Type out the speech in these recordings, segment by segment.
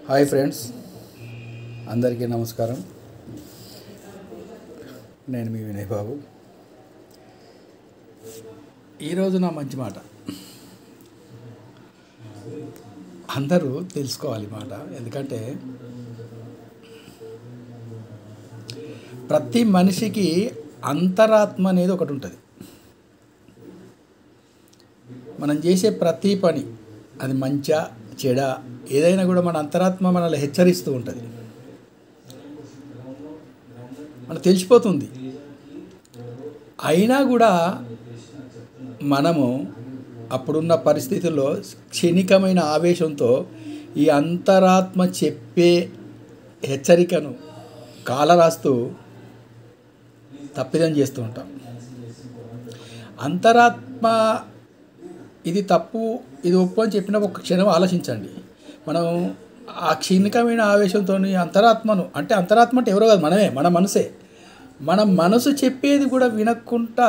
hi friends అందరికీ నమస్కారం నేను మీ వినయ్ బాబు ఈరోజు నా మంచి మాట అందరూ తెలుసుకోవాలి మాట ఎందుకంటే ప్రతి మనిషికి అంతరాత్మ అనేది ఒకటి ఉంటుంది మనం చేసే ప్రతి పని అది మంచా చెడ ఏదైనా కూడా మన అంతరాత్మ మనల్ని హెచ్చరిస్తూ ఉంటుంది మనకు తెలిసిపోతుంది అయినా కూడా మనము అప్పుడున్న పరిస్థితుల్లో క్షణికమైన ఆవేశంతో ఈ అంతరాత్మ చెప్పే హెచ్చరికను కాలరాస్తూ తప్పిదం చేస్తూ ఉంటాం అంతరాత్మ ఇది తప్పు ఇది ఒప్పు అని చెప్పిన ఒక క్షణం ఆలోచించండి మనం ఆ క్షణికమైన ఆవేశంతో అంతరాత్మను అంటే అంతరాత్మ అంటే ఎవరో కాదు మనమే మన మనసే మన మనసు చెప్పేది కూడా వినకుండా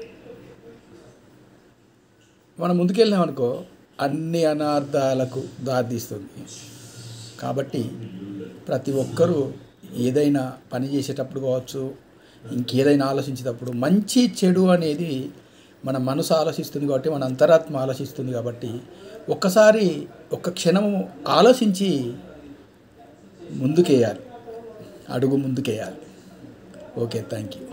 మనం ముందుకెళ్ళినామనుకో అన్ని అనార్థాలకు దారితీస్తుంది కాబట్టి ప్రతి ఒక్కరూ ఏదైనా పని చేసేటప్పుడు కావచ్చు ఇంకేదైనా ఆలోచించేటప్పుడు మంచి చెడు అనేది మన మనసు ఆలోచిస్తుంది కాబట్టి మన అంతరాత్మ ఆలోచిస్తుంది కాబట్టి ఒక్కసారి ఒక్క క్షణము ఆలోచించి ముందుకేయాలి అడుగు ముందుకేయాలి ఓకే థ్యాంక్ యూ